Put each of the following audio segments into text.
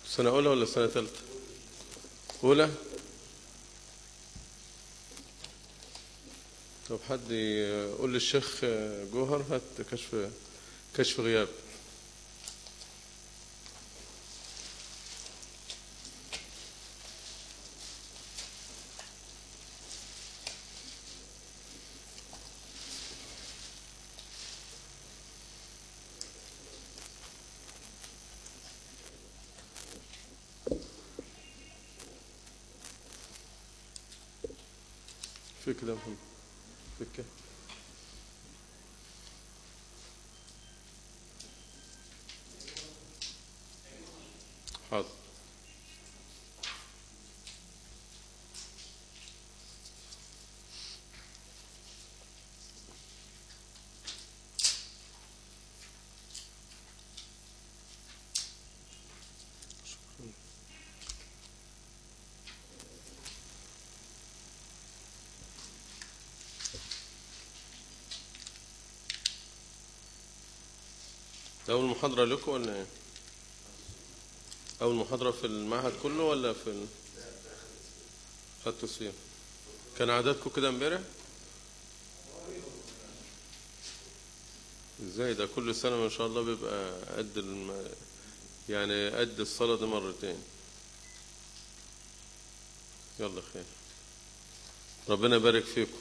سنة أولى ولا سنة ثالثة أولى طب حد يقول للشيخ جوهر هات كشف كشف غياب في كده محمد في كده حاضر ده أول محاضرة لكم ولا إيه؟ أول محاضرة في المعهد كله ولا في ال... خدتوا سير كان عددكم كده امبارح؟ ازاي ده كل سنة ما شاء الله بيبقى قد الم... يعني قد الصلاة دي مرتين يلا خير ربنا يبارك فيكم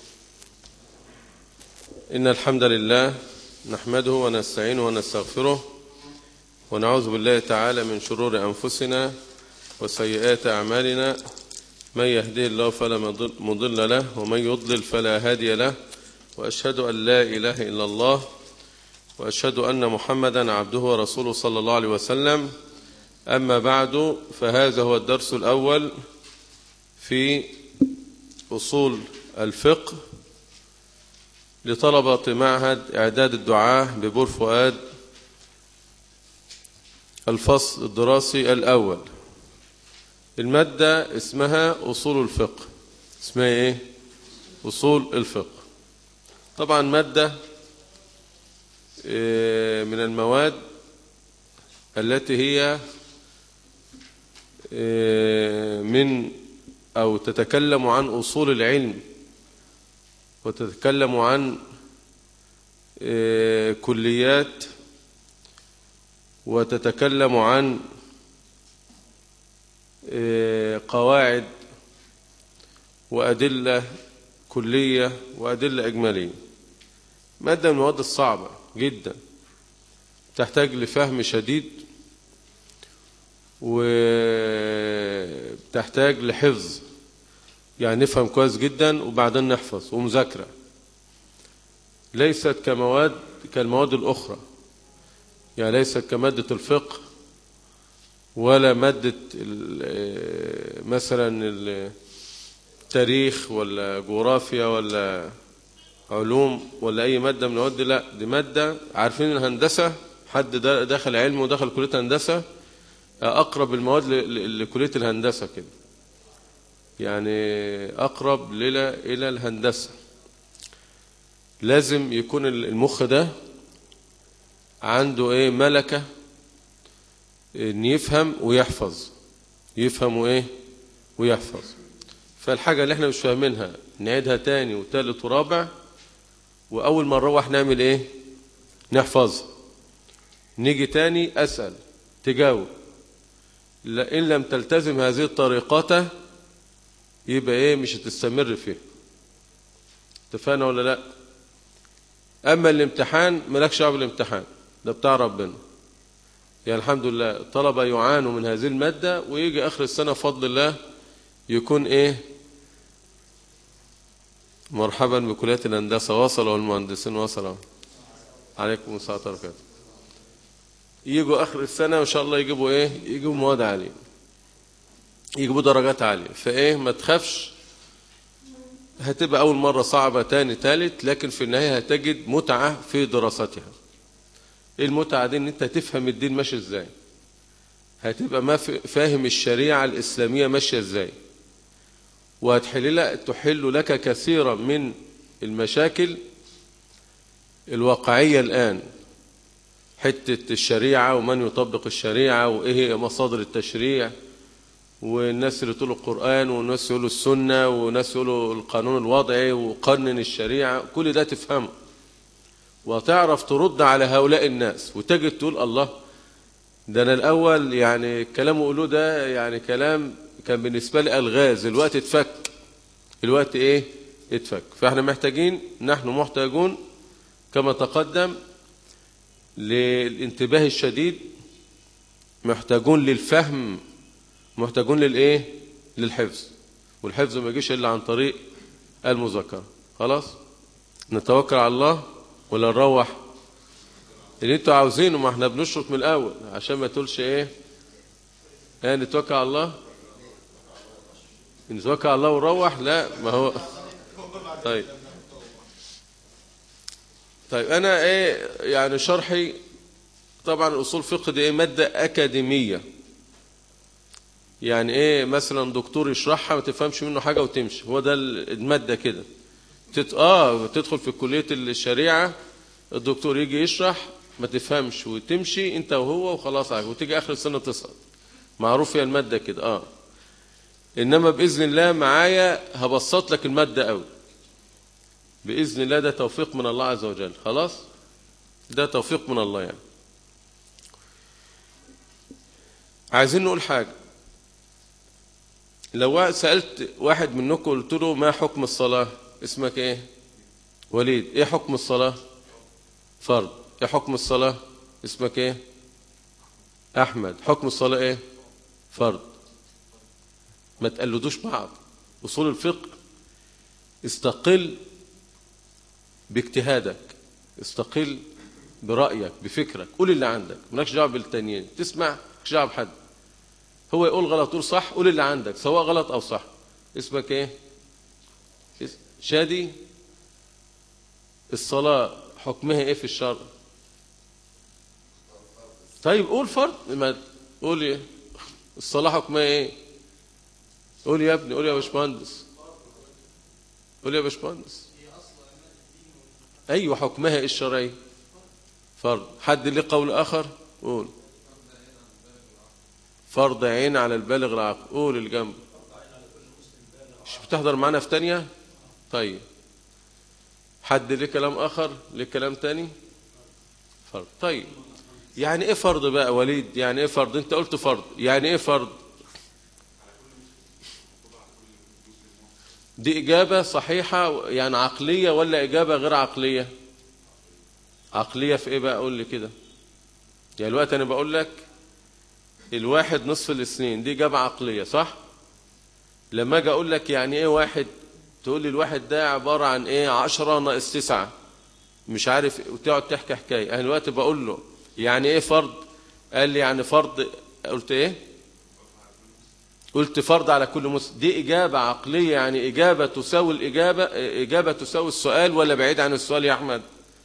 إن الحمد لله نحمده ونستعينه ونستغفره ونعوذ بالله تعالى من شرور أنفسنا وسيئات أعمالنا من يهديه الله فلا مضل له ومن يضلل فلا هادي له وأشهد أن لا إله إلا الله وأشهد أن محمدا عبده ورسوله صلى الله عليه وسلم أما بعد فهذا هو الدرس الأول في أصول الفقه لطلبة معهد إعداد الدعاة ببور فؤاد الفصل الدراسي الأول المادة اسمها أصول الفقه اسمها إيه؟ أصول الفقه طبعا مادة من المواد التي هي من أو تتكلم عن أصول العلم وتتكلم عن كليات وتتكلم عن قواعد وأدلة كلية وأدلة إجمالية مادة من المواد الصعبة جدا تحتاج لفهم شديد وتحتاج لحفظ يعني نفهم كويس جدا وبعدين نحفظ ومذاكرة ليست كمواد كالمواد الأخرى يعني ليست كمادة الفقه ولا مادة مثلا التاريخ ولا جغرافيا ولا علوم ولا أي مادة من المواد لا دي مادة عارفين الهندسة حد دخل علم ودخل كلية هندسة أقرب المواد لكلية الهندسة كده يعني أقرب إلى إلى الهندسة لازم يكون المخ ده عنده إيه ملكة إن يفهم ويحفظ يفهم وإيه ويحفظ فالحاجة اللي احنا مش فاهمينها نعيدها تاني وتالت ورابع وأول ما نروح نعمل إيه نحفظها نيجي تاني أسأل تجاوب إن لم تلتزم هذه الطريقة يبقى ايه مش هتستمر فيه اتفقنا ولا لا اما الامتحان مالكش دعوه بالامتحان ده بتاع ربنا يعني الحمد لله الطلبه يعانوا من هذه الماده ويجي اخر السنه بفضل الله يكون ايه مرحبا بكليه الهندسه وصلوا المهندسين وصلوا عليكم السلام ورحمه يجوا اخر السنه وان شاء الله يجيبوا ايه يجيبوا مواد عاليه يجيبوا درجات عالية فايه ما تخافش هتبقى أول مرة صعبة تاني تالت لكن في النهاية هتجد متعة في دراستها ايه المتعة دي ان انت تفهم الدين ماشي ازاي هتبقى ما فاهم الشريعة الإسلامية ماشية ازاي وهتحل تحل لك كثيرا من المشاكل الواقعية الآن حتة الشريعة ومن يطبق الشريعة وإيه هي مصادر التشريع والناس اللي تقولوا القرآن والناس يقولوا السنة والناس يقولوا القانون الوضعي وقنن الشريعة كل ده تفهمه وتعرف ترد على هؤلاء الناس وتجد تقول الله ده أنا الأول يعني الكلام قولوه ده يعني كلام كان بالنسبة لي ألغاز الوقت اتفك الوقت إيه اتفك فاحنا محتاجين نحن محتاجون كما تقدم للانتباه الشديد محتاجون للفهم محتاجون للايه للحفظ والحفظ ما يجيش الا عن طريق المذاكره خلاص نتوكل على الله ولا نروح اللي انتوا عاوزينه ما احنا بنشرط من الاول عشان ما تقولش ايه اه نتوكل على الله نتوكل على الله ونروح لا ما هو طيب طيب انا ايه يعني شرحي طبعا الاصول الفقه دي ايه ماده اكاديميه يعني ايه مثلا دكتور يشرحها ما تفهمش منه حاجه وتمشي هو ده الماده كده تت... اه تدخل في كليه الشريعه الدكتور يجي يشرح ما تفهمش وتمشي انت وهو وخلاص عارف وتيجي اخر السنه تسقط معروف هي الماده كده اه انما باذن الله معايا هبسط لك الماده قوي باذن الله ده توفيق من الله عز وجل خلاص ده توفيق من الله يعني عايزين نقول حاجه لو سالت واحد منكم قلت له ما حكم الصلاه اسمك ايه وليد ايه حكم الصلاه فرض ايه حكم الصلاه اسمك ايه احمد حكم الصلاه ايه فرض ما تقلدوش بعض اصول الفقه استقل باجتهادك استقل برأيك بفكرك قول اللي عندك مالكش دعوه بالتانيين تسمع مالكش دعوه بحد هو يقول غلط تقول صح قول اللي عندك سواء غلط او صح اسمك ايه شادي الصلاة حكمها ايه في الشرع طيب قول فرض ما قول ايه الصلاة حكمها ايه قول يا ابني قول يا باشمهندس قول يا باشمهندس ايوه حكمها ايه الشرعي فرض حد ليه قول اخر قول فرض عين على البالغ العاقل قول الجنب مش بتحضر معانا في تانية طيب حد ليه كلام اخر ليه كلام تاني فرض طيب يعني ايه فرض بقى وليد يعني ايه فرض انت قلت فرض يعني ايه فرض دي اجابة صحيحة يعني عقلية ولا اجابة غير عقلية عقلية في ايه بقى قول لي كده يعني الوقت انا بقول لك الواحد نصف الاثنين دي اجابة عقلية صح لما اجي اقول لك يعني ايه واحد تقول لي الواحد ده عبارة عن ايه عشرة ناقص تسعة مش عارف وتقعد تحكي حكاية انا الوقت بقول له يعني ايه فرض قال لي يعني فرض قلت ايه قلت فرض على كل مسلم دي إجابة عقلية يعني إجابة تساوي الإجابة إجابة تساوي السؤال ولا بعيد عن السؤال يا أحمد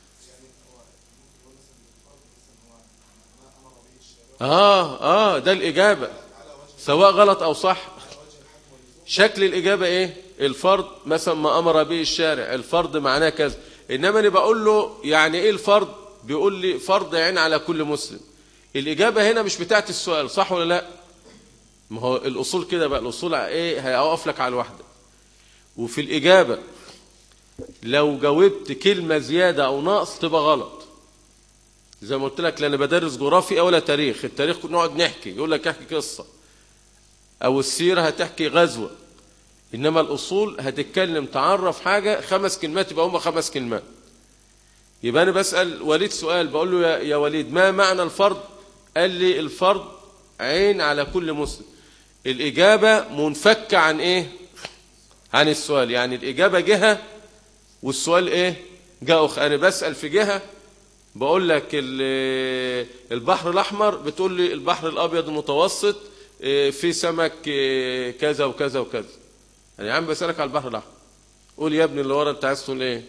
آه آه ده الإجابة سواء غلط أو صح شكل الإجابة إيه الفرض مثلا ما أمر به الشارع الفرض معناه كذا إنما أنا بقول له يعني إيه الفرض بيقول لي فرض عين على كل مسلم الإجابة هنا مش بتاعت السؤال صح ولا لا ما هو الأصول كده بقى الأصول إيه هيقف لك على الواحدة وفي الإجابة لو جاوبت كلمة زيادة أو نقص تبقى غلط زي ما قلت لك لا انا بدرس جغرافيا ولا تاريخ التاريخ نقعد نحكي يقول لك احكي قصة أو السيرة هتحكي غزوة إنما الأصول هتتكلم تعرف حاجة خمس كلمات يبقى هم خمس كلمات يبقى أنا بسأل وليد سؤال بقول له يا, يا وليد ما معنى الفرض قال لي الفرض عين على كل مسلم الإجابة منفكة عن إيه عن السؤال يعني الإجابة جهة والسؤال إيه جهة أخرى أنا بسأل في جهة بقول لك البحر الأحمر بتقول لي البحر الأبيض المتوسط في سمك كذا وكذا وكذا يعني يا عم بسألك على البحر الأحمر قول يا ابني اللي ورا انت عايز تقول ايه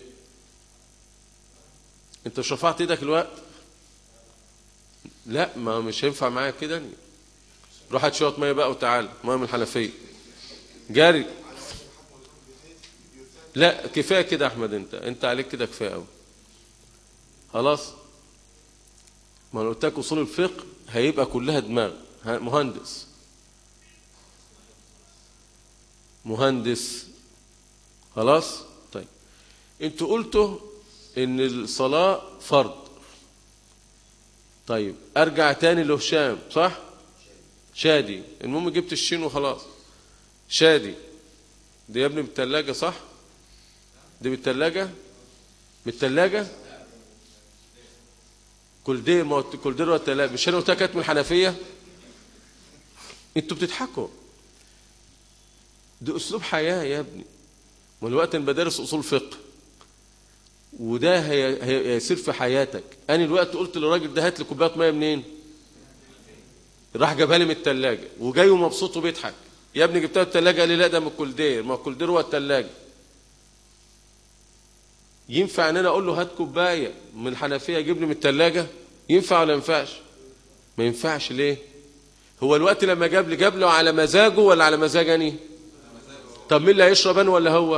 انت مش رفعت ايدك الوقت لا ما مش هينفع معايا كده روح هات شويه ميه بقى وتعال ميه من الحنفيه جاري لا كفايه كده احمد انت انت عليك كده كفايه قوي خلاص ما انا قلت لك اصول الفقه هيبقى كلها دماغ ها- مهندس مهندس خلاص طيب انتوا قلتوا ان الصلاة فرض طيب ارجع تاني لهشام صح شادي المهم جبت الشين وخلاص شادي دي يا ابني من التلاجة صح دي من التلاجة من التلاجة كل دير ما هو كل دير والتلاجة مش انا قلت لك كانت من الحنفية انتوا بتضحكوا ده اسلوب حياة يا ابني ما الوقت انا بدرس اصول فقه وده هي- هي- هيصير في حياتك انا الوقت قلت للراجل ده هات لي كوبايه ميه منين راح جابها لي من الثلاجه وجاي ومبسوط وبيضحك يا ابني جبتها من الثلاجه قال لي لا ده من الكولدير ما الكولدير هو الثلاجه ينفع ان انا اقول له هات كوبايه من الحنفيه جيب لي من الثلاجه ينفع ولا ما ينفعش ما ينفعش ليه هو الوقت لما جاب لي جاب له على مزاجه ولا على مزاجني طب مين اللي هيشرب انا ولا هو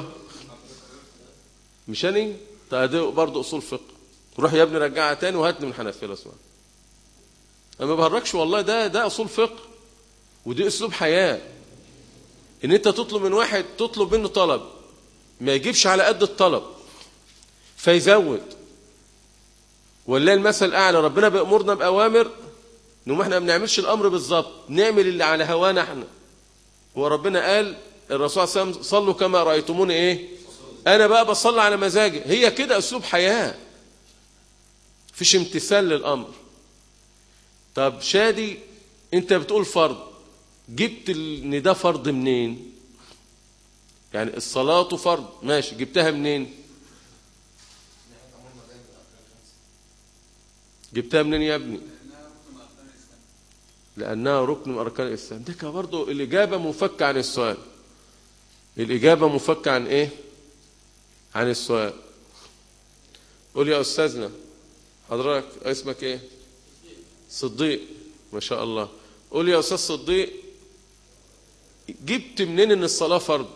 مش انا طيب ده برضه اصول فقه روح يا ابني رجعها تاني وهات لي من الحنفيه لو سمحت انا ما بهرجش والله ده ده اصول فقه ودي اسلوب حياه ان انت تطلب من واحد تطلب منه طلب ما يجيبش على قد الطلب فيزود ولا المثل الاعلى ربنا بيامرنا باوامر انه احنا ما بنعملش الامر بالظبط نعمل اللي على هوانا احنا هو ربنا قال الرسول صلى الله عليه وسلم صلوا كما رايتموني ايه انا بقى بصلي على مزاجي هي كده اسلوب حياه فيش امتثال للامر طب شادي انت بتقول فرض جبت ال- ان ده فرض منين يعني الصلاة فرض ماشي جبتها منين جبتها منين يا ابني لأنها ركن من أركان الإسلام ده كان برضه الإجابة منفكة عن السؤال الإجابة منفكة عن إيه عن السؤال قول يا أستاذنا حضرتك اسمك إيه صديق ما شاء الله قول يا أستاذ صديق جبت منين ان الصلاة فرض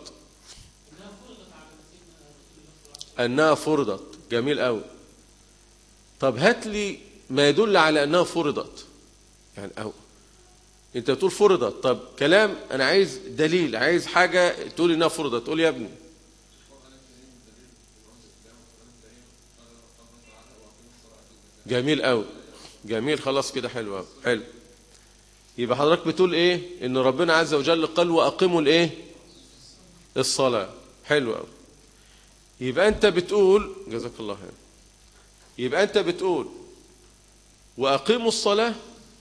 انها فرضت جميل قوي طب هات لي ما يدل على انها فرضت يعني أو انت بتقول فرضت طب كلام انا عايز دليل عايز حاجة تقول انها فرضت قول يا ابني جميل قوي جميل خلاص كده حلو قوي حلو يبقى حضرتك بتقول ايه ان ربنا عز وجل قال واقيموا الايه الصلاه حلو قوي يبقى انت بتقول جزاك الله خير يبقى انت بتقول واقيموا الصلاه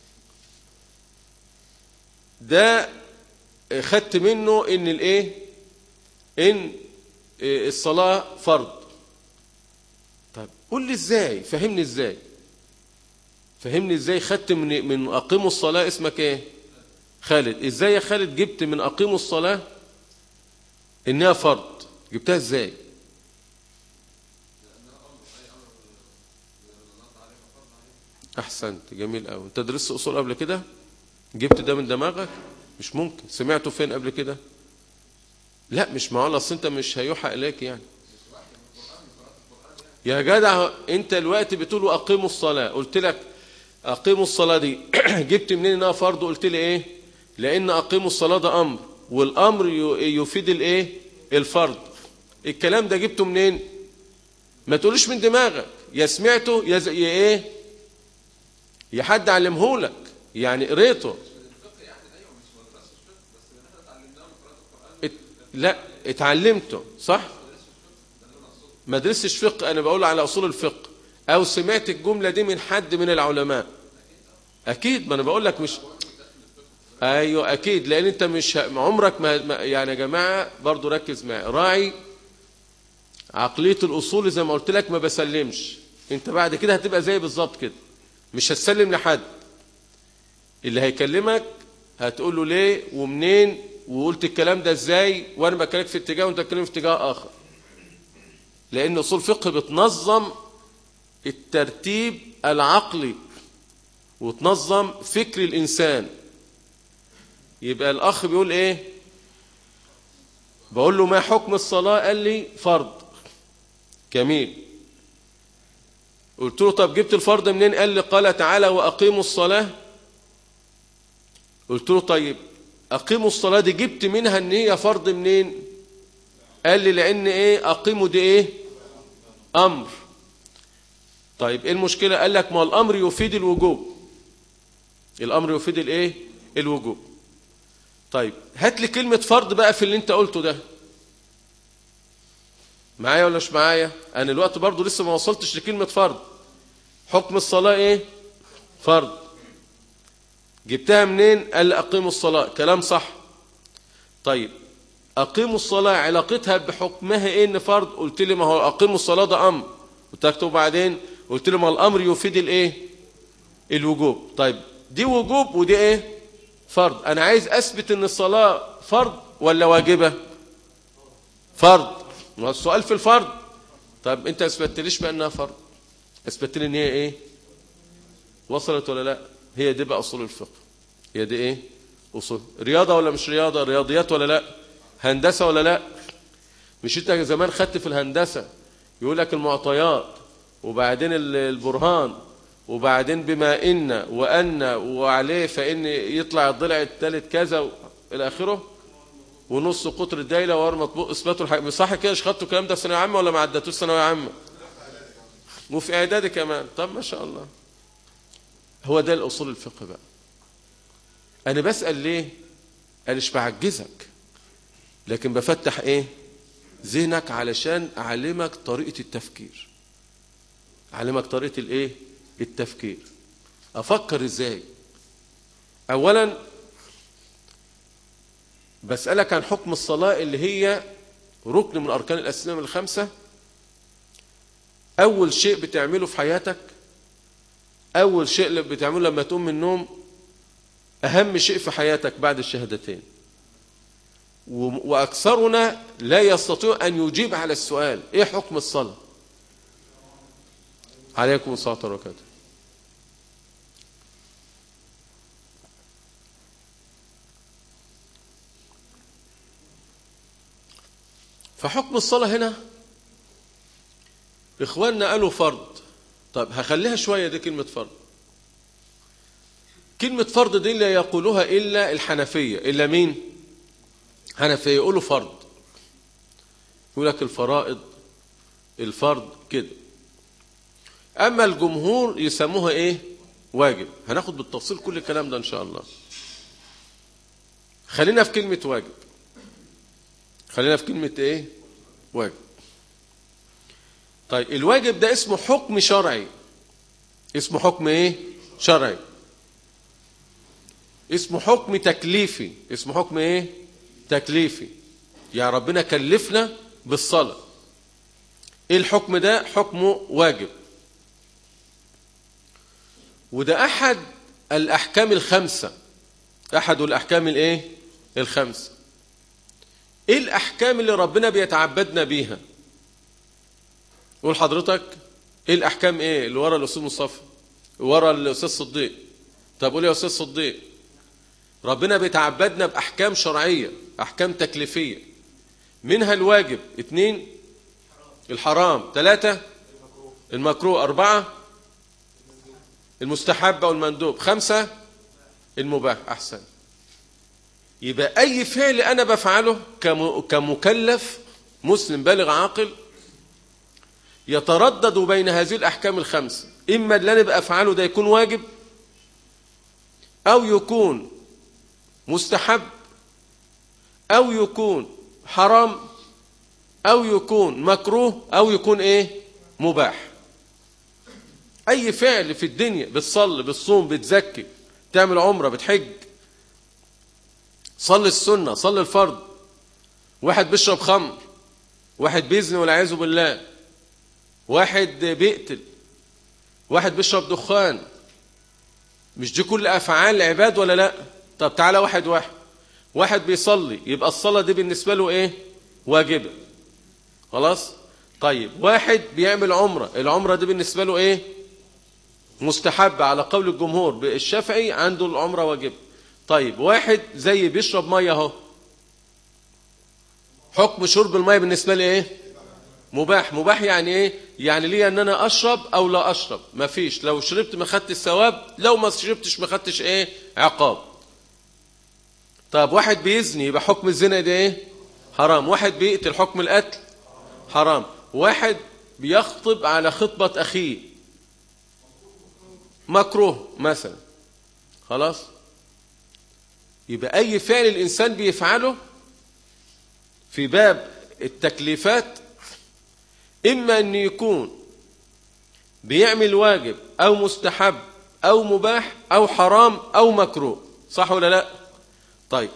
ده خدت منه ان الايه ان الصلاه فرض طب قول لي ازاي فهمني ازاي فهمني ازاي خدت من من اقيموا الصلاه اسمك ايه خالد ازاي يا خالد جبت من اقيموا الصلاه انها فرض جبتها ازاي احسنت جميل قوي انت درست اصول قبل كده جبت ده من دماغك مش ممكن سمعته فين قبل كده لا مش معقول اصل انت مش هيوحى اليك يعني يا جدع انت الوقت بتقول اقيموا الصلاه قلت لك اقيموا الصلاه دي جبت منين انها فرض قلت لي ايه لان اقيموا الصلاه ده امر والامر ي- يفيد الايه الفرض الكلام ده جبته منين ما تقولوش من دماغك يا سمعته يا, ز... يا ايه يا حد علمهولك يعني قريته ات... لا اتعلمته صح ما درستش فقه انا بقول على اصول الفقه او سمعت الجمله دي من حد من العلماء اكيد ما انا بقول لك مش ايوه اكيد لان انت مش ه- عمرك ما ما- يعني يا جماعه برضو ركز معي راعي عقليه الاصول زي ما قلت لك ما بسلمش انت بعد كده هتبقى زي بالظبط كده مش هتسلم لحد اللي هيكلمك هتقول له ليه ومنين وقلت الكلام ده ازاي وانا بكلمك في اتجاه وانت بتكلمني في اتجاه اخر لان اصول فقه بتنظم الترتيب العقلي وتنظم فكر الانسان يبقى الاخ بيقول ايه بقول له ما حكم الصلاه قال لي فرض جميل قلت له طب جبت الفرض منين قال لي قال تعالى وأقيموا الصلاة قلت له طيب أقيموا الصلاة دي جبت منها ان هي فرض منين قال لي لأن إيه أقيموا دي إيه أمر طيب إيه المشكلة قال لك ما الأمر يفيد الوجوب الأمر يفيد الإيه الوجوب طيب هات لي كلمة فرض بقى في اللي انت قلته ده معايا ولا مش معايا انا الوقت برضو لسه ما وصلتش لكلمة فرض حكم الصلاة ايه فرض جبتها منين قال اقيموا الصلاة كلام صح طيب اقيموا الصلاة علاقتها بحكمها ايه ان فرض قلت لي ما هو اقيموا الصلاة ده امر قلت بعدين قلت لي ما الامر يفيد الايه الوجوب طيب دي وجوب ودي ايه فرض انا عايز اثبت ان الصلاة فرض ولا واجبة فرض السؤال في الفرض طب انت اثبتت ليش بانها فرض اثبتت لي ان هي ايه وصلت ولا لا هي دي بقى اصول الفقه هي دي ايه اصول رياضة ولا مش رياضة رياضيات ولا لا هندسة ولا لا مش انت زمان خدت في الهندسة يقول لك المعطيات وبعدين البرهان وبعدين بما إن وأن وعليه فإن يطلع الضلع الثالث كذا إلى آخره ونص قطر الدايلة وار مطبوق إثباته الحق صح كده مش خدتوا الكلام ده في ثانوية عامة ولا ما عدتوش ثانوية عامة وفي إعدادي كمان طب ما شاء الله هو ده الأصول الفقه بقى أنا بسأل ليه أنا مش بعجزك لكن بفتح إيه ذهنك علشان أعلمك طريقة التفكير أعلمك طريقة الإيه التفكير أفكر إزاي أولا بسألك عن حكم الصلاة اللي هي ركن من أركان الإسلام الخمسة أول شيء بتعمله في حياتك أول شيء بتعمله لما تقوم من النوم أهم شيء في حياتك بعد الشهادتين وأكثرنا لا يستطيع أن يجيب على السؤال إيه حكم الصلاة عليكم الصلاة والبركاته فحكم الصلاة هنا إخواننا قالوا فرض طب هخليها شوية دي كلمة فرض كلمة فرض دي لا يقولها إلا الحنفية إلا مين حنفية يقولوا فرض يقول لك الفرائض الفرض كده أما الجمهور يسموها إيه واجب هناخد بالتفصيل كل الكلام ده إن شاء الله خلينا في كلمة واجب خلينا في كلمة ايه واجب طيب الواجب ده اسمه حكم شرعي اسمه حكم ايه شرعي اسمه حكم تكليفي اسمه حكم ايه تكليفي يا ربنا كلفنا بالصلاة ايه الحكم ده حكمه واجب وده احد الاحكام الخمسة احد الاحكام الايه الخمسة ايه الاحكام اللي ربنا بيتعبدنا بيها قول حضرتك ايه الاحكام ايه اللي ورا الاستاذ مصطفى ورا الاستاذ صديق طب قول يا استاذ صديق ربنا بيتعبدنا باحكام شرعيه احكام تكليفيه منها الواجب اثنين الحرام ثلاثة المكروه أربعة المستحب أو المندوب خمسة المباح أحسن يبقى أي فعل أنا بفعله كمكلف مسلم بالغ عاقل يتردد بين هذه الأحكام الخمسة إما اللي أنا بأفعله ده يكون واجب أو يكون مستحب أو يكون حرام أو يكون مكروه أو يكون إيه مباح أي فعل في الدنيا بتصلي بتصوم بتزكي تعمل عمرة بتحج صلي السنة صلي الفرض واحد بيشرب خمر واحد بيزني والعياذ بالله واحد بيقتل واحد بيشرب دخان مش دي كل افعال عباد ولا لا طب تعالى واحد واحد واحد بيصلي يبقى الصلاة دي بالنسبة له ايه واجبة خلاص طيب واحد بيعمل عمرة العمرة دي بالنسبة له ايه مستحبة على قول الجمهور الشافعي عنده العمرة واجبة طيب واحد زي بيشرب ميه اهو حكم شرب الميه بالنسبه لي ايه مباح مباح يعني ايه يعني ليه ان انا اشرب او لا اشرب مفيش لو شربت ما خدت الثواب لو ما شربتش ما خدتش ايه عقاب طب واحد بيزني يبقى حكم الزنا ده ايه حرام واحد بيقتل حكم القتل حرام واحد بيخطب على خطبة اخيه مكروه مثلا خلاص يبقى اي فعل الانسان بيفعله في باب التكليفات إما أن يكون بيعمل واجب أو مستحب أو مباح أو حرام أو مكروه صح ولا لا طيب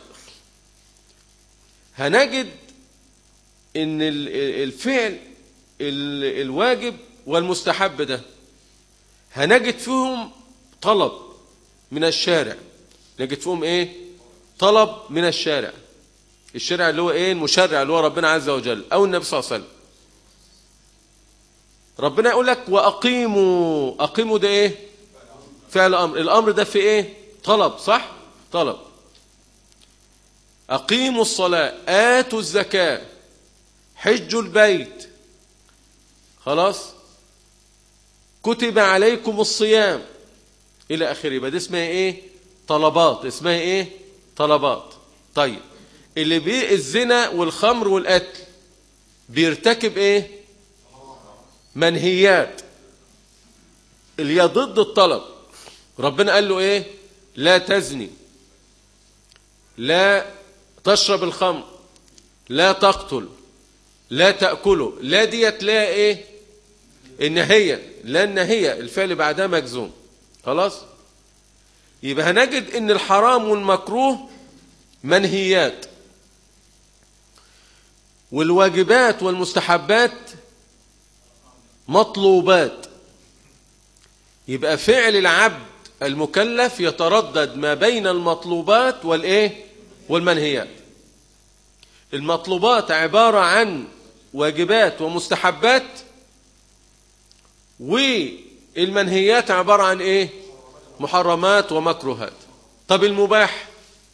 هنجد ان الفعل الواجب والمستحب ده هنجد فيهم طلب من الشارع نجد فيهم ايه طلب من الشارع الشارع اللي هو ايه المشرع اللي هو ربنا عز وجل او النبي صلى الله عليه وسلم ربنا يقول لك واقيموا اقيموا ده ايه فعل امر الامر ده في ايه طلب صح طلب اقيموا الصلاه اتوا الزكاه حجوا البيت خلاص كتب عليكم الصيام الى اخره يبقى دي اسمها ايه طلبات اسمها ايه طلبات طيب اللي بيه الزنا والخمر والقتل بيرتكب ايه منهيات اللي هي ضد الطلب ربنا قال له ايه لا تزني لا تشرب الخمر لا تقتل لا تأكله لا ديت لا ايه النهية لا النهية الفعل بعدها مجزوم خلاص يبقى هنجد ان الحرام والمكروه منهيات والواجبات والمستحبات مطلوبات يبقى فعل العبد المكلف يتردد ما بين المطلوبات والايه والمنهيات المطلوبات عبارة عن واجبات ومستحبات والمنهيات عبارة عن ايه محرمات ومكروهات طب المباح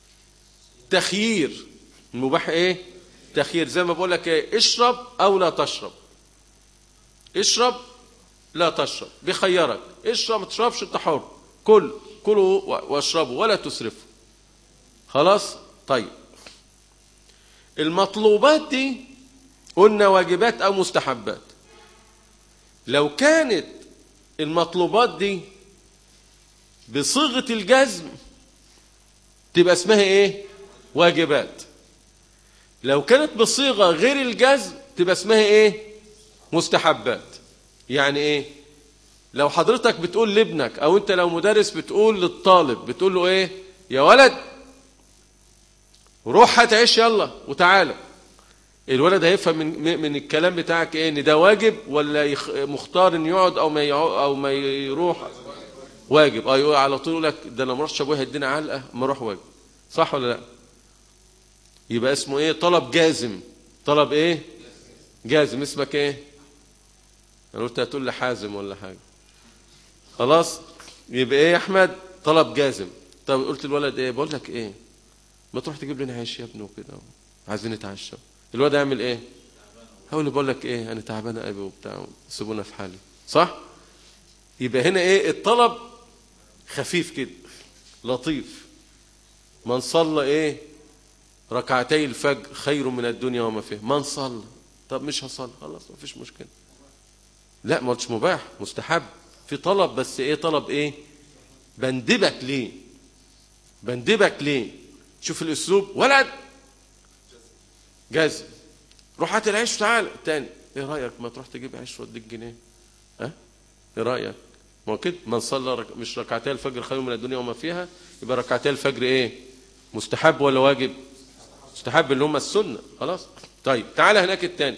تخيير المباح ايه تخيير زي ما بقول لك ايه اشرب او لا تشرب اشرب لا تشرب بيخيرك اشرب ما تشربش انت حر كل كلوا واشربوا ولا تسرفوا خلاص طيب المطلوبات دي قلنا واجبات او مستحبات لو كانت المطلوبات دي بصيغة الجزم تبقى اسمها ايه واجبات لو كانت بصيغة غير الجزم تبقى اسمها ايه مستحبات يعني ايه لو حضرتك بتقول لابنك او انت لو مدرس بتقول للطالب بتقول له ايه يا ولد روح هتعيش يلا وتعالى الولد هيفهم من من الكلام بتاعك ايه ان ده واجب ولا يخ مختار ان يقعد او ما يقعد او ما يروح واجب ايوه على طول يقول لك ده انا ما اروحش ابويا هيدينا علقه ما اروح واجب صح ولا لا يبقى اسمه ايه طلب جازم طلب ايه جازم اسمك ايه انا قلت هتقول لي حازم ولا حاجه خلاص يبقى ايه يا احمد طلب جازم طب قلت الولد ايه بقول لك ايه ما تروح تجيب لنا عيش يا ابني وكده عايزين نتعشى الواد يعمل ايه هقول له بقول لك ايه انا تعبان ابي وبتاع سيبونا في حالي صح يبقى هنا ايه الطلب خفيف كده لطيف من صلى ايه ركعتي الفجر خير من الدنيا وما فيها من صلى طب مش هصلي خلاص ما فيش مشكله لا ما قلتش مباح مستحب في طلب بس ايه طلب ايه بندبك ليه بندبك ليه شوف الاسلوب ولد جاز روح هات العيش تعال تاني ايه رايك ما تروح تجيب عيش واديك جنيه ها ايه رايك ما هو كده من صلى رك... مش ركعتي الفجر خير من الدنيا وما فيها يبقى ركعتي الفجر ايه مستحب ولا واجب مستحب اللي هم السنه خلاص طيب تعال هناك التاني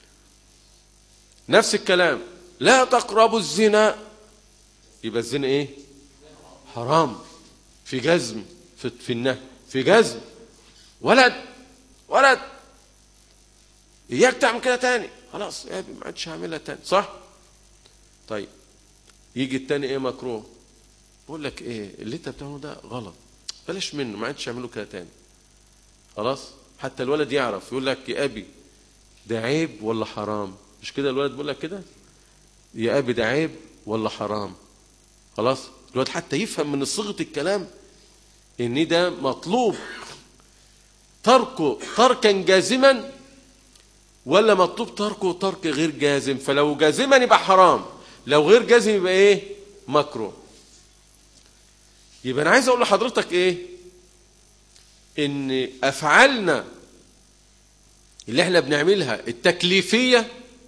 نفس الكلام لا تقربوا الزنا يبقى الزنا ايه حرام في جزم في, في النهي في جزم ولد ولد اياك تعمل كده تاني خلاص يا ابني ما عادش هعملها تاني صح طيب يجي التاني ايه مكروه بقول لك ايه اللي انت بتعمله ده غلط بلاش منه ما عادش اعمله كده تاني خلاص حتى الولد يعرف يقول لك يا ابي ده عيب ولا حرام مش كده الولد بيقول لك كده يا ابي ده عيب ولا حرام خلاص الولد حتى يفهم من صيغه الكلام ان ده مطلوب تركه تركا جازما ولا مطلوب تركه ترك غير جازم فلو جازما يبقى حرام لو غير جازم يبقى ايه مكروه يبقى انا عايز اقول لحضرتك ايه ان افعالنا اللي احنا بنعملها التكليفيه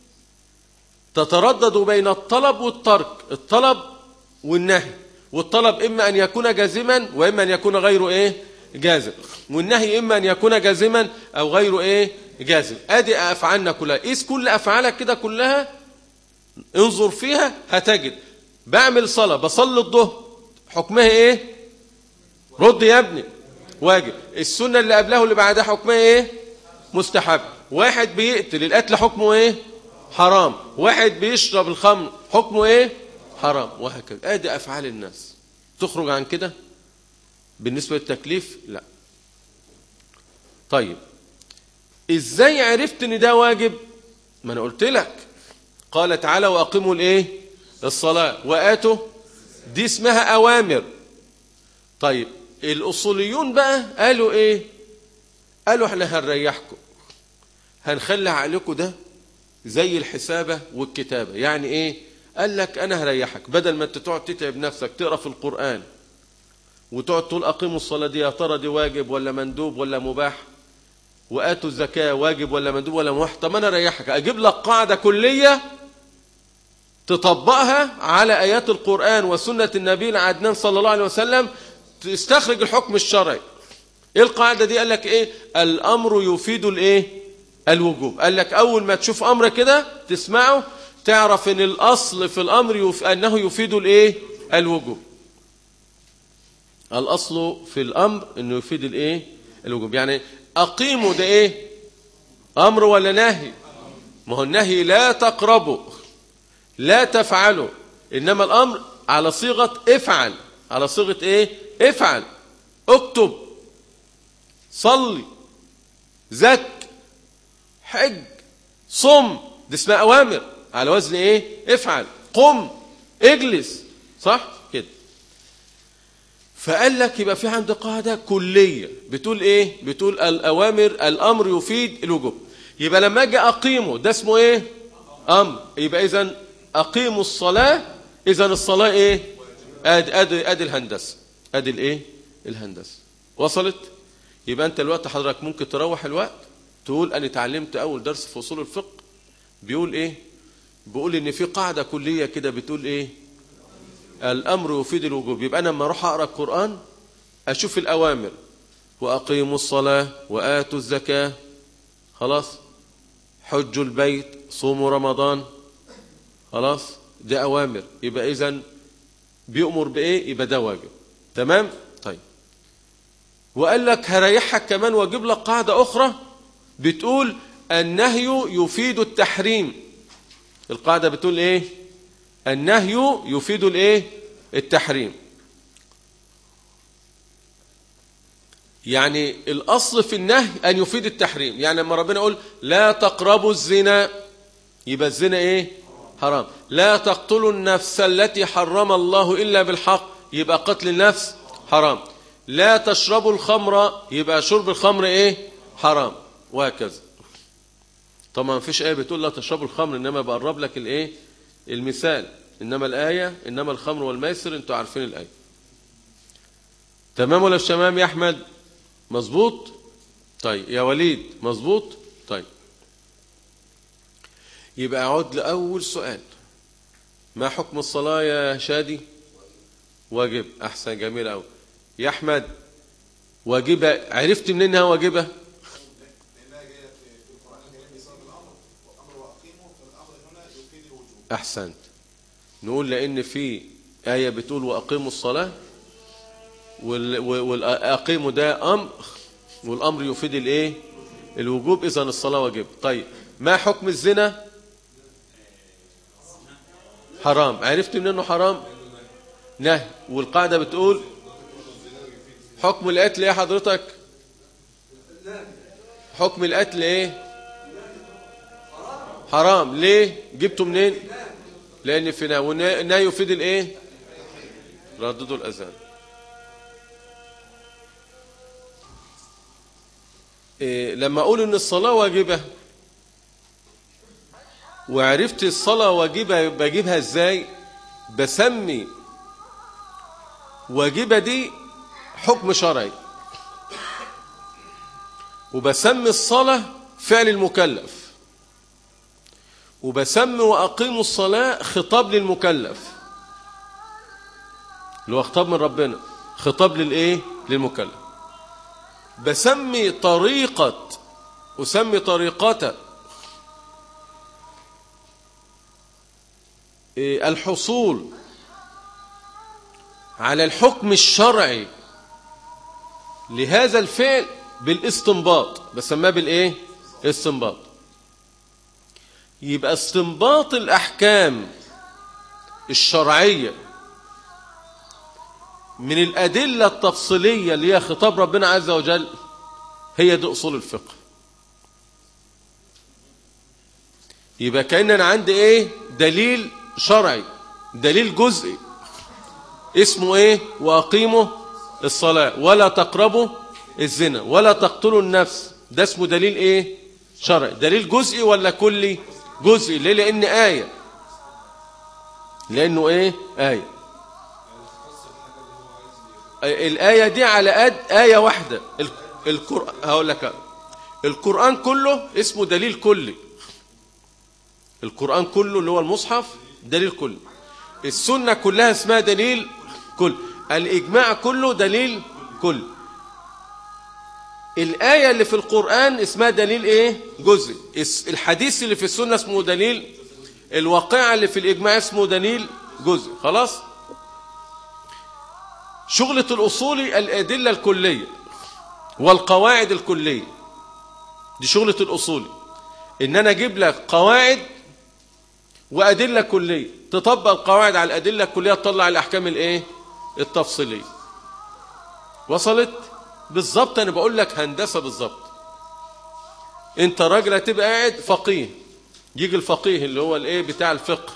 تتردد بين الطلب والترك الطلب والنهي والطلب اما ان يكون جازما واما ان يكون غير ايه جازم والنهي اما ان يكون جازما او غير ايه جازم ادي افعالنا كلها قيس كل افعالك كده كلها انظر فيها هتجد بعمل صلاه بصلي الظهر حكمها ايه رد يا ابني واجب السنه اللي قبلها واللي بعدها حكمها ايه مستحب واحد بيقتل القتل حكمه ايه حرام واحد بيشرب الخمر حكمه ايه حرام وهكذا ادي افعال الناس تخرج عن كده بالنسبه للتكليف لا طيب ازاي عرفت ان ده واجب ما انا قلت لك قال تعالى واقيموا الايه الصلاه واتوا دي اسمها اوامر طيب الاصوليون بقى قالوا ايه قالوا احنا هنريحكم هنخلي عليكم ده زي الحسابة والكتابة يعني ايه قال لك انا هريحك بدل ما انت تقعد تتعب نفسك تقرا في القرآن وتقعد تقول اقيموا الصلاة دي يا ترى دي واجب ولا مندوب ولا مباح واتوا الزكاة واجب ولا مندوب ولا مباح طب انا اريحك اجيب لك قاعدة كلية تطبقها على ايات القرآن وسنة النبي العدنان صلى الله عليه وسلم تستخرج الحكم الشرعي ايه القاعدة دي قال لك ايه الامر يفيد الايه الوجوب قال لك اول ما تشوف امر كده تسمعه تعرف ان الاصل في الامر يف... انه يفيد الايه الوجوب الاصل في الامر انه يفيد الايه الوجوب يعني اقيموا ده ايه امر ولا نهي ما هو النهي لا تقربوا لا تفعلوا انما الامر على صيغه افعل على صيغه ايه افعل اكتب صلي زك حج صم دي اسمها اوامر على وزن ايه افعل قم اجلس صح كده فقال لك يبقى في عند قاعده كليه بتقول ايه بتقول الاوامر الامر يفيد الوجوب يبقى لما اجي اقيمه ده اسمه ايه امر يبقى اذا اقيموا الصلاه اذا الصلاه ايه ادي ادي ادي الهندسه ادي الايه الهندسه وصلت يبقى انت الوقت حضرتك ممكن تروح الوقت تقول انا اتعلمت اول درس في اصول الفقه بيقول ايه بيقول ان في قاعده كليه كده بتقول ايه الامر يفيد الوجوب يبقى انا لما اروح اقرا القران اشوف الاوامر واقيموا الصلاه واتوا الزكاه خلاص حجوا البيت صوموا رمضان خلاص ده اوامر يبقى اذا بيأمر بايه يبقى ده واجب تمام طيب وقال لك هريحك كمان واجيب لك قاعده اخرى بتقول النهي يفيد التحريم القاعدة بتقول ايه النهي يفيد الايه التحريم يعني الاصل في النهي ان يفيد التحريم يعني لما ربنا يقول لا تقربوا الزنا يبقى الزنا ايه حرام لا تقتلوا النفس التي حرم الله الا بالحق يبقى قتل النفس حرام لا تشربوا الخمر يبقى شرب الخمر ايه حرام وهكذا طبعا ما فيش آية بتقول لا تشربوا الخمر إنما بقرب لك الإيه المثال إنما الآية إنما الخمر والميسر أنتوا عارفين الآية تمام ولا الشمام يا أحمد مظبوط طيب يا وليد مظبوط طيب يبقى أعود لأول سؤال ما حكم الصلاة يا شادي واجب أحسن جميل أوي يا أحمد واجبة عرفت منين إنها واجبة أحسنت نقول لأن في آية بتقول وأقيموا الصلاة والأقيموا ده أمر والأمر يفيد الإيه الوجوب إذن الصلاة واجب طيب ما حكم الزنا حرام عرفت من أنه حرام نهي والقاعدة بتقول حكم القتل ايه حضرتك حكم القتل ايه حرام ليه جبته منين لان في نا ونا يفيد الايه رددوا الاذان إيه لما اقول ان الصلاه واجبه وعرفت الصلاه واجبه بجيبها ازاي بسمي واجبه دي حكم شرعي وبسمي الصلاه فعل المكلف وبسمي وأقيموا الصلاة خطاب للمكلف اللي هو خطاب من ربنا خطاب للإيه؟ للمكلف بسمي طريقة أسمي طريقة الحصول على الحكم الشرعي لهذا الفعل بالاستنباط بسماه بالايه استنباط يبقى استنباط الأحكام الشرعية من الأدلة التفصيلية اللي هي خطاب ربنا عز وجل هي دي أصول الفقه يبقى كأننا عندي إيه دليل شرعي دليل جزئي اسمه إيه وأقيموا الصلاة ولا تقربوا الزنا ولا تقتلوا النفس ده اسمه دليل إيه شرعي دليل جزئي ولا كلي جزء ليه لان آية لانه ايه آية الآية دي على قد آية واحدة القرآن هقول لك القرآن كله اسمه دليل كلي القرآن كله اللي هو المصحف دليل كلي السنة كلها اسمها دليل كل الإجماع كله دليل كل الآية اللي في القرآن اسمها دليل إيه؟ جزء الحديث اللي في السنة اسمه دليل الواقعة اللي في الإجماع اسمه دليل جزء خلاص؟ شغلة الأصولي الأدلة الكلية والقواعد الكلية دي شغلة الأصولي إن أنا أجيب لك قواعد وأدلة كلية تطبق القواعد على الأدلة الكلية تطلع الأحكام الإيه؟ التفصيلية وصلت؟ بالظبط انا بقول لك هندسه بالظبط انت راجل هتبقى قاعد فقيه يجي الفقيه اللي هو الايه بتاع الفقه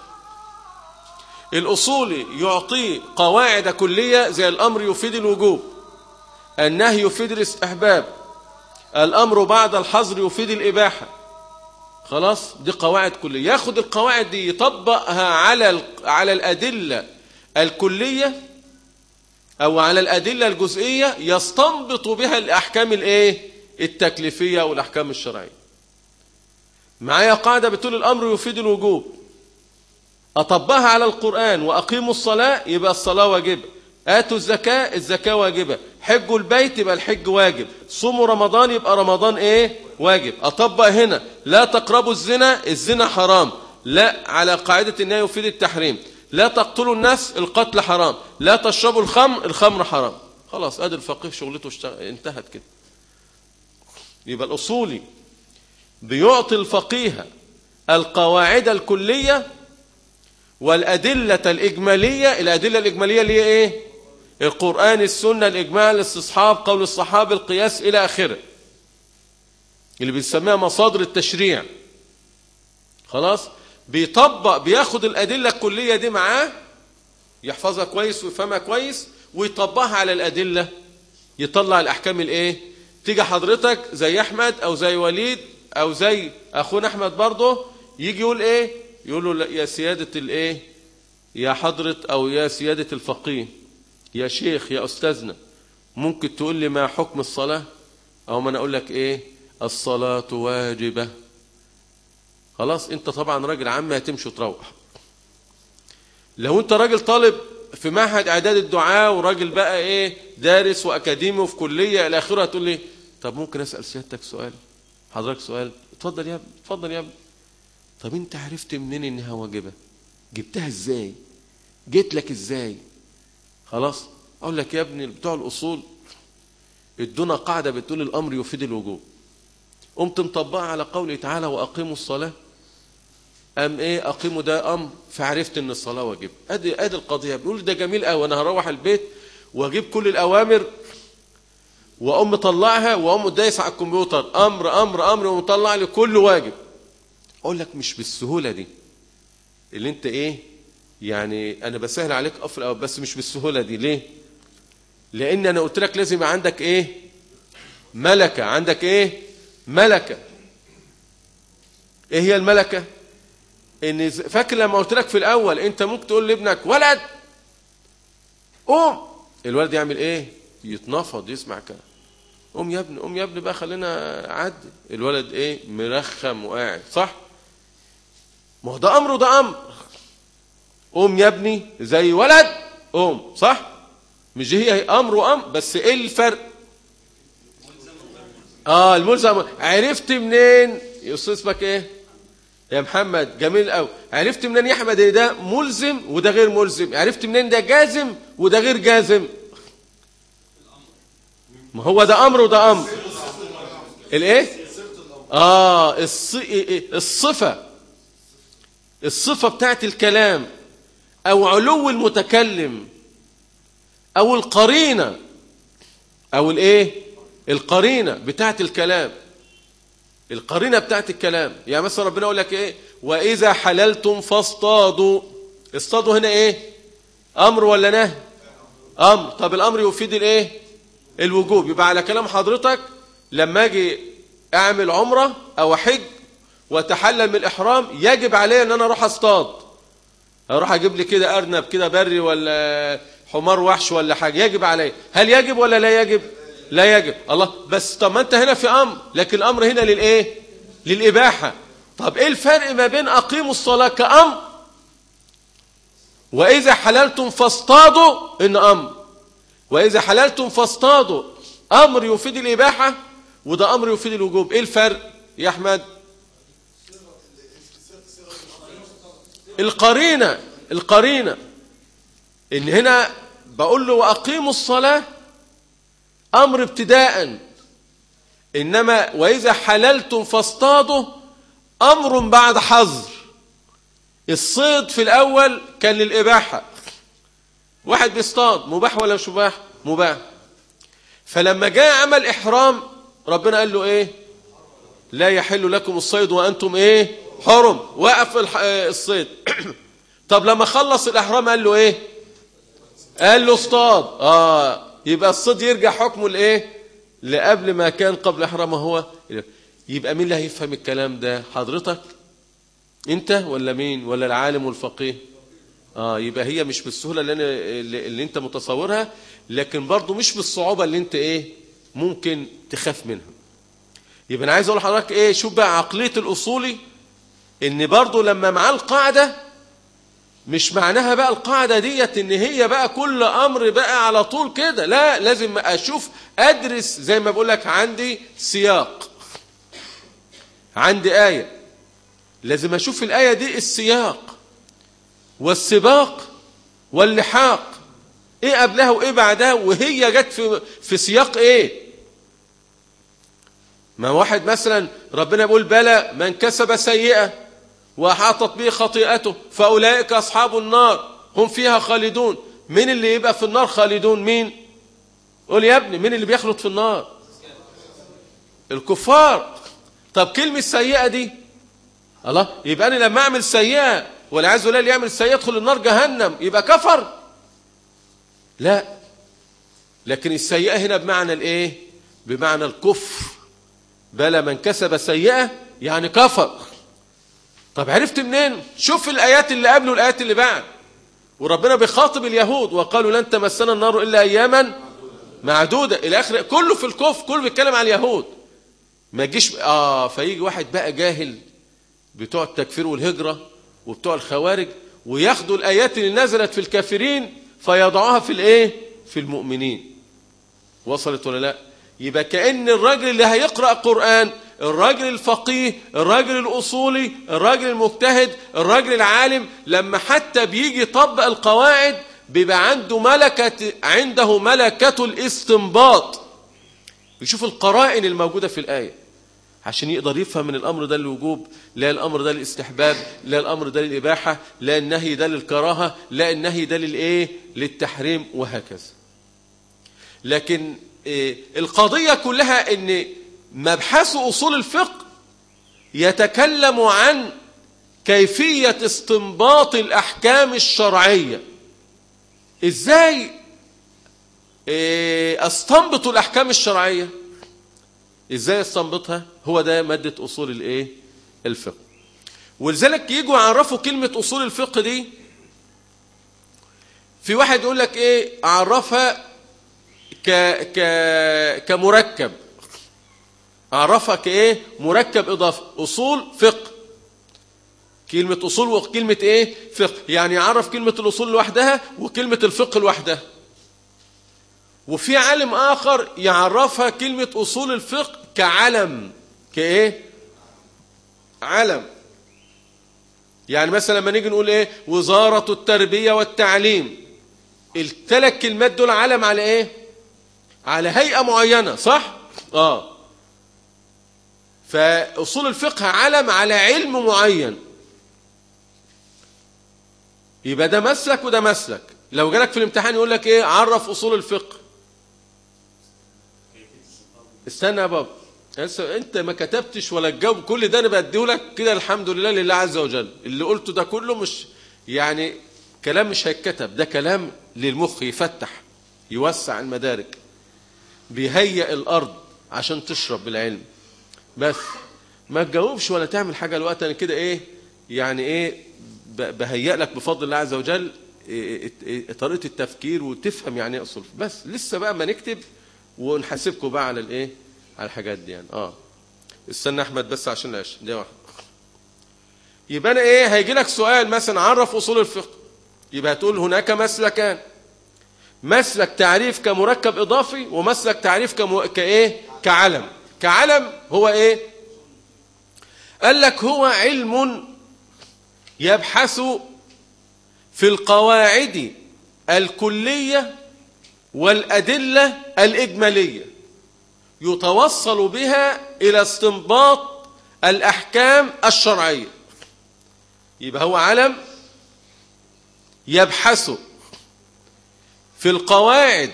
الاصولي يعطيه قواعد كليه زي الامر يفيد الوجوب النهي يفيد الاستحباب الامر بعد الحظر يفيد الاباحه خلاص دي قواعد كليه ياخد القواعد دي يطبقها على على الادله الكليه أو على الأدلة الجزئية يستنبط بها الأحكام الإيه؟ التكليفية والأحكام الشرعية معايا قاعدة بتقول الأمر يفيد الوجوب أطبقها على القرآن وأقيموا الصلاة يبقى الصلاة واجبة آتوا الزكاة الزكاة واجبة حجوا البيت يبقى الحج واجب صوموا رمضان يبقى رمضان إيه؟ واجب أطبق هنا لا تقربوا الزنا الزنا حرام لا على قاعدة النهي يفيد التحريم لا تقتلوا الناس القتل حرام لا تشربوا الخمر الخمر حرام خلاص ادي الفقيه شغلته اشتغل انتهت كده يبقى الاصولي بيعطي الفقيه القواعد الكليه والادله الاجماليه الادله الاجماليه اللي هي ايه القران السنه الاجماع الاستصحاب قول الصحابه القياس الى اخره اللي بنسميها مصادر التشريع خلاص بيطبق بياخد الأدلة الكلية دي معاه يحفظها كويس ويفهمها كويس ويطبقها على الأدلة يطلع الأحكام الإيه تيجي حضرتك زي أحمد أو زي وليد أو زي أخونا أحمد برضه يجي يقول إيه يقول له يا سيادة الإيه يا حضرة أو يا سيادة الفقيه يا شيخ يا أستاذنا ممكن تقول لي ما حكم الصلاة أو ما أنا أقول لك إيه الصلاة واجبة خلاص انت طبعا راجل عام هتمشي وتروح لو انت راجل طالب في معهد اعداد الدعاء وراجل بقى ايه دارس واكاديمي وفي كليه الى اخره هتقول لي طب ممكن اسال سيادتك سؤال حضرتك سؤال اتفضل يا ابني اتفضل يا ابني طب انت عرفت منين انها واجبه جبتها ازاي جيت لك ازاي خلاص اقول لك يا ابني بتوع الاصول ادونا قاعده بتقول الامر يفيد الوجوب قمت مطبقها على قوله تعالى واقيموا الصلاه أم إيه أقيموا ده أمر فعرفت إن الصلاة واجب أدي أدي القضية بنقول ده جميل قوي أنا هروح البيت وأجيب كل الأوامر وأقوم مطلعها وأقوم دايس على الكمبيوتر أمر أمر أمر ومطلع لي كل واجب اقول لك مش بالسهوله دي اللي انت ايه يعني انا بسهل عليك افر أو بس مش بالسهوله دي ليه لان انا قلت لك لازم يبقى عندك ايه ملكه عندك ايه ملكه ايه هي الملكه ان فاكر لما قلت لك في الاول انت ممكن تقول لابنك ولد قوم الولد يعمل ايه يتنفض يسمع كلام قوم يا ابني قوم يا ابني بقى خلينا عدي الولد ايه مرخم وقاعد صح ما هو ده امر وده امر قوم يا ابني زي ولد قوم صح مش دي هي امر وامر بس ايه الفرق اه الملزم عرفت منين يص اسمك ايه يا محمد جميل قوي عرفت منين يا احمد ان ده ملزم وده غير ملزم عرفت منين ده جازم وده غير جازم ما هو ده امر وده امر الايه اه الص... الصفه الصفه بتاعت الكلام او علو المتكلم او القرينه او الايه القرينه بتاعت الكلام القرينه بتاعت الكلام يعني مثلا ربنا يقول لك ايه واذا حللتم فاصطادوا اصطادوا هنا ايه امر ولا نهي امر طب الامر يفيد الايه الوجوب يبقى على كلام حضرتك لما اجي اعمل عمره او حج واتحلل من الاحرام يجب علي ان انا اروح اصطاد اروح اجيب لي كده ارنب كده بري ولا حمار وحش ولا حاجه يجب علي هل يجب ولا لا يجب لا يجب الله بس طب ما انت هنا في امر لكن الامر هنا للايه للاباحه طب ايه الفرق ما بين اقيموا الصلاه كامر واذا حللتم فاصطادوا ان امر واذا حللتم فاصطادوا امر يفيد الاباحه وده امر يفيد الوجوب ايه الفرق يا احمد القرينه القرينه ان هنا بقول له واقيموا الصلاه امر ابتداء انما واذا حللتم فاصطادوا امر بعد حظر الصيد في الاول كان للاباحه واحد بيصطاد مباح ولا مش مباح مباح فلما جاء عمل احرام ربنا قال له ايه لا يحل لكم الصيد وانتم ايه حرم وقف الصيد طب لما خلص الاحرام قال له ايه قال له اصطاد اه يبقى الصيد يرجع حكمه لايه لقبل ما كان قبل احرامه هو يبقى مين اللي هيفهم الكلام ده حضرتك انت ولا مين ولا العالم والفقيه اه يبقى هي مش بالسهوله اللي, أنا اللي, اللي انت متصورها لكن برضه مش بالصعوبه اللي انت ايه ممكن تخاف منها يبقى انا عايز اقول لحضرتك ايه شوف بقى عقليه الاصولي ان برضه لما معاه القاعده مش معناها بقى القاعده ديت ان هي بقى كل امر بقى على طول كده لا لازم اشوف ادرس زي ما بقول لك عندي سياق عندي ايه لازم اشوف الايه دي السياق والسباق واللحاق ايه قبلها وايه بعدها وهي جت في في سياق ايه ما واحد مثلا ربنا يقول بلى من كسب سيئه واحاطت به خطيئته فاولئك اصحاب النار هم فيها خالدون مين اللي يبقى في النار خالدون مين قول يا ابني مين اللي بيخلد في النار الكفار طب كلمه سيئه دي الله يبقى انا لما اعمل سيئه والعياذ بالله اللي يعمل سيئه يدخل النار جهنم يبقى كفر لا لكن السيئه هنا بمعنى الايه بمعنى الكفر بلى من كسب سيئه يعني كفر طب عرفت منين شوف الايات اللي قبل والايات اللي بعد وربنا بيخاطب اليهود وقالوا لن تمسنا النار الا اياما معدوده الى اخر كله في الكفر كله بيتكلم عن اليهود ما تجيش اه فيجي واحد بقى جاهل بتوع التكفير والهجره وبتوع الخوارج وياخدوا الايات اللي نزلت في الكافرين فيضعوها في الايه في المؤمنين وصلت ولا لا يبقى كأن الراجل اللي هيقرأ قرآن الراجل الفقيه الراجل الأصولي الراجل المجتهد الراجل العالم لما حتى بيجي يطبق القواعد بيبقى عنده ملكة عنده ملكة الاستنباط يشوف القرائن الموجودة في الآية عشان يقدر يفهم من الأمر ده للوجوب لا الأمر ده للاستحباب لا الأمر ده للإباحة لا النهي ده للكراهة لا النهي ده للإيه للتحريم وهكذا لكن إيه القضية كلها ان مبحث أصول الفقه يتكلم عن كيفية استنباط الأحكام الشرعية إزاي إيه، استنبط الأحكام الشرعية إزاي استنبطها هو ده مادة أصول الإيه الفقه ولذلك يجوا يعرفوا كلمة أصول الفقه دي في واحد يقول لك إيه أعرفها ك ك كمركب أعرفها كإيه مركب إضافي أصول فقه كلمة أصول وكلمة إيه فقه يعني يعرف كلمة الأصول لوحدها وكلمة الفقه لوحدها وفي عالم آخر يعرفها كلمة أصول الفقه كعلم كإيه علم يعني مثلا لما نيجي نقول إيه وزارة التربية والتعليم الثلاث كلمات دول علم على إيه على هيئة معينة صح آه فأصول الفقه علم على علم معين يبقى ده مسلك وده مسلك لو جالك في الامتحان يقول لك ايه عرف اصول الفقه استنى يا بابا انت ما كتبتش ولا تجاوب كل ده انا بديه لك كده الحمد لله لله عز وجل اللي قلته ده كله مش يعني كلام مش هيتكتب ده كلام للمخ يفتح يوسع المدارك بيهيئ الارض عشان تشرب بالعلم بس ما تجاوبش ولا تعمل حاجه الوقت انا كده ايه يعني ايه بهيئ لك بفضل الله عز وجل طريقه التفكير وتفهم يعني ايه اصول بس لسه بقى ما نكتب ونحاسبكم بقى على الايه على الحاجات دي يعني اه استنى احمد بس عشان لاش دي واحده يبقى انا ايه هيجي لك سؤال مثلا عرف اصول الفقه يبقى هتقول هناك مسلكان مسلك تعريف كمركب اضافي ومسلك تعريف كمو... كايه كعلم كعلم هو ايه قال لك هو علم يبحث في القواعد الكلية والأدلة الإجمالية يتوصل بها إلى استنباط الأحكام الشرعية يبقى هو علم يبحث في القواعد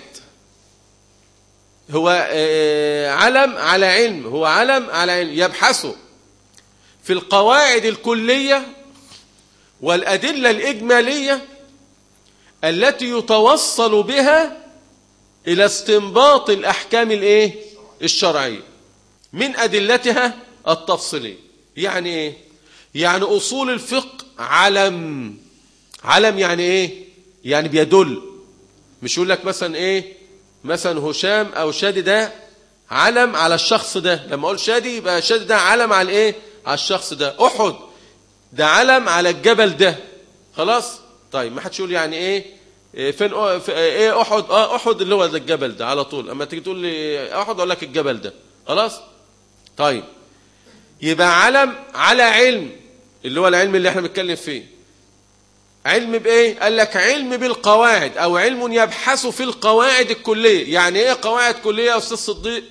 هو علم على علم هو علم على علم يبحث في القواعد الكلية والأدلة الإجمالية التي يتوصل بها إلى استنباط الأحكام الإيه؟ الشرعية من أدلتها التفصيلية يعني إيه؟ يعني أصول الفقه علم علم يعني إيه؟ يعني بيدل مش يقول لك مثلا إيه؟ مثلا هشام أو شادي ده علم على الشخص ده لما أقول شادي يبقى شادي ده علم على إيه؟ على الشخص ده أحد ده علم على الجبل ده خلاص طيب ما حدش يقول يعني ايه فين ايه احد اه احد اللي هو ده الجبل ده على طول اما تيجي تقول لي احد اقول لك الجبل ده خلاص طيب يبقى علم على علم اللي هو العلم اللي احنا بنتكلم فيه علم بايه قال لك علم بالقواعد او علم يبحث في القواعد الكليه يعني ايه قواعد كليه يا استاذ صديق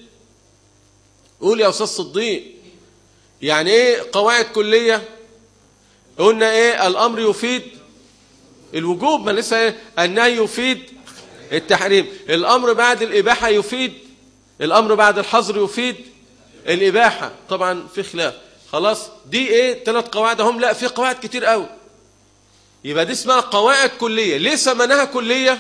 قول يا استاذ صديق يعني ايه قواعد كليه قلنا ايه الامر يفيد الوجوب ما لسه ايه النهي يفيد التحريم الامر بعد الاباحه يفيد الامر بعد الحظر يفيد الاباحه طبعا في خلاف خلاص دي ايه ثلاث قواعد هم لا في قواعد كتير قوي يبقى دي اسمها قواعد كليه ليه سمناها كليه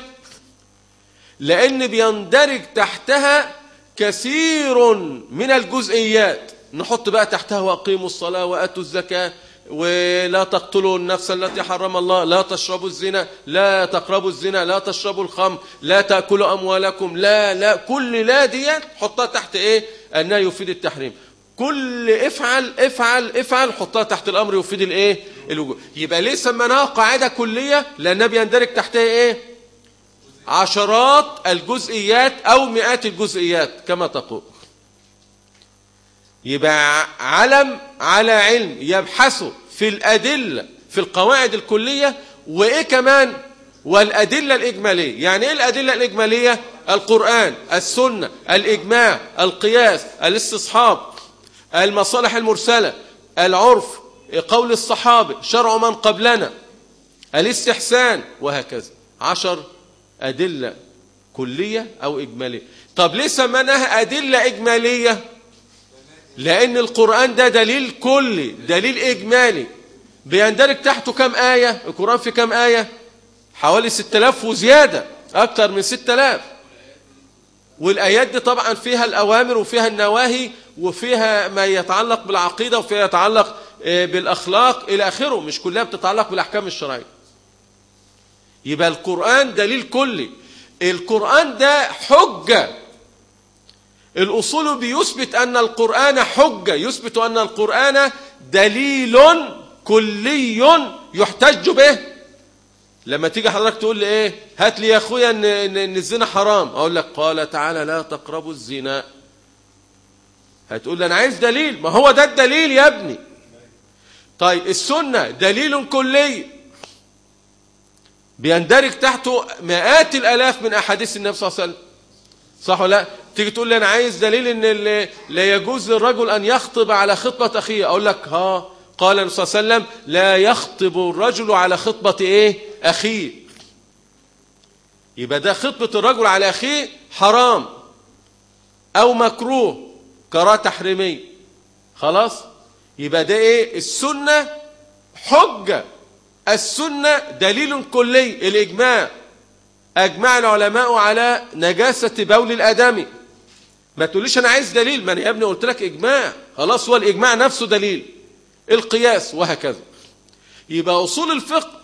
لان بيندرج تحتها كثير من الجزئيات نحط بقى تحتها واقيموا الصلاه واتوا الزكاه ولا تقتلوا النفس التي حرم الله لا تشربوا الزنا لا تقربوا الزنا لا تشربوا الخمر لا تأكلوا أموالكم لا لا كل لا ديت حطها تحت إيه أنها يفيد التحريم كل افعل افعل افعل حطها تحت الأمر يفيد الإيه الوجوب يبقى ليه سميناها قاعدة كلية لأنها بيندرج تحتها إيه عشرات الجزئيات أو مئات الجزئيات كما تقول يبقى علم على علم يبحث في الأدلة في القواعد الكلية وإيه كمان والأدلة الإجمالية يعني إيه الأدلة الإجمالية القرآن السنة الإجماع القياس الاستصحاب المصالح المرسلة العرف قول الصحابة شرع من قبلنا الاستحسان وهكذا عشر أدلة كلية أو إجمالية طب ليه سمناها أدلة إجمالية لأن القرآن ده دليل كلي دليل إجمالي بيندرج تحته كم آية القرآن في كم آية حوالي 6000 وزيادة أكتر من 6000 والآيات دي طبعا فيها الأوامر وفيها النواهي وفيها ما يتعلق بالعقيدة وفيها يتعلق بالأخلاق إلى آخره مش كلها بتتعلق بالأحكام الشرعية يبقى القرآن دليل كلي القرآن ده حجة الأصول بيثبت أن القرآن حجة يثبت أن القرآن دليل كلي يحتج به لما تيجي حضرتك تقول لي ايه هات لي يا اخويا ان, إن الزنا حرام اقول لك قال تعالى لا تقربوا الزنا هتقول لي انا عايز دليل ما هو ده الدليل يا ابني طيب السنة دليل كلي بيندرج تحته مئات الالاف من احاديث النبي صلى الله عليه وسلم صح ولا لا تيجي تقول لي انا عايز دليل ان لا يجوز للرجل ان يخطب على خطبة اخيه اقول لك ها قال النبي صلى الله عليه وسلم لا يخطب الرجل على خطبة ايه اخيه يبقى ده خطبة الرجل على اخيه حرام او مكروه كراهه تحريمية خلاص يبقى ده ايه السنة حجة السنة دليل كلي الاجماع اجمع العلماء على نجاسة بول الادمي ما تقوليش انا عايز دليل ما انا يا ابني قلت لك اجماع خلاص هو الاجماع نفسه دليل القياس وهكذا يبقى أصول الفقه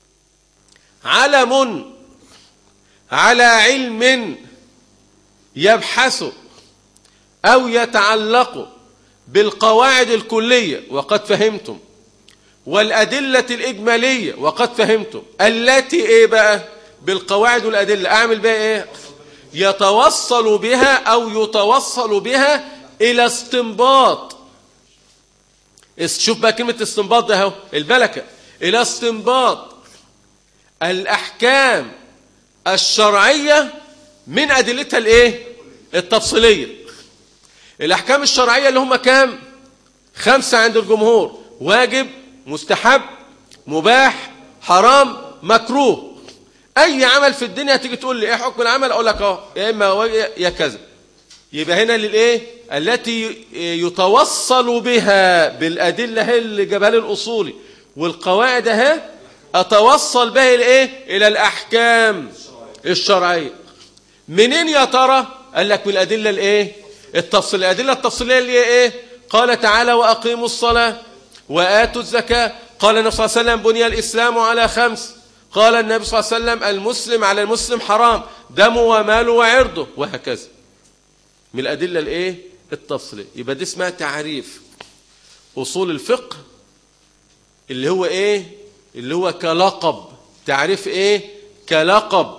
علم على علم يبحث أو يتعلق بالقواعد الكلية وقد فهمتم والأدلة الإجمالية وقد فهمتم التي إيه بقى بالقواعد والأدلة أعمل بها إيه يتوصل بها أو يتوصل بها إلى استنباط شوف بقى كلمة استنباط ده اهو الملكة إلى استنباط الأحكام الشرعية من أدلتها الإيه؟ التفصيلية الأحكام الشرعية اللي هم كام؟ خمسة عند الجمهور واجب مستحب مباح حرام مكروه أي عمل في الدنيا تيجي تقول لي إيه حكم العمل أقول لك أه يا إما يا كذا يبقى هنا للإيه التي يتوصل بها بالأدلة هي اللي جابها الأصولي والقواعد اهي أتوصل بها الإيه إلى الأحكام الشرعية منين يا ترى قال لك من الأدلة الإيه التفصيل الأدلة التفصيلية اللي هي إيه قال تعالى وأقيموا الصلاة وآتوا الزكاة قال النبي صلى الله عليه وسلم بني الإسلام على خمس قال النبي صلى الله عليه وسلم المسلم على المسلم حرام دمه وماله وعرضه وهكذا من الأدلة الإيه التفصيلية يبقى دي اسمها تعريف أصول الفقه اللي هو إيه اللي هو كلقب تعريف إيه كلقب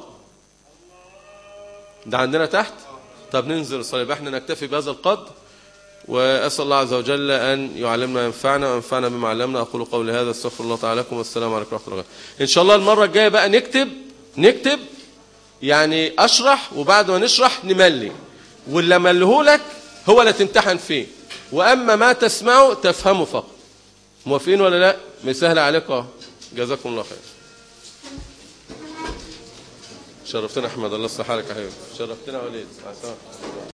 ده عندنا تحت طب ننزل الصلاة يبقى احنا نكتفي بهذا القدر وأسأل الله عز وجل أن يعلمنا ينفعنا وينفعنا بما علمنا أقول قولي هذا استغفر الله تعالى لكم والسلام عليكم ورحمة الله إن شاء الله المرة الجاية بقى نكتب نكتب يعني أشرح وبعد ما نشرح نملي واللي مليه لك هو اللي تمتحن فيه وأما ما تسمعه تفهمه فقط موافقين ولا لا مسهل عليكم جزاكم الله خير شرفتنا أحمد الله يصلح حالك يا حبيبي شرفتنا وليد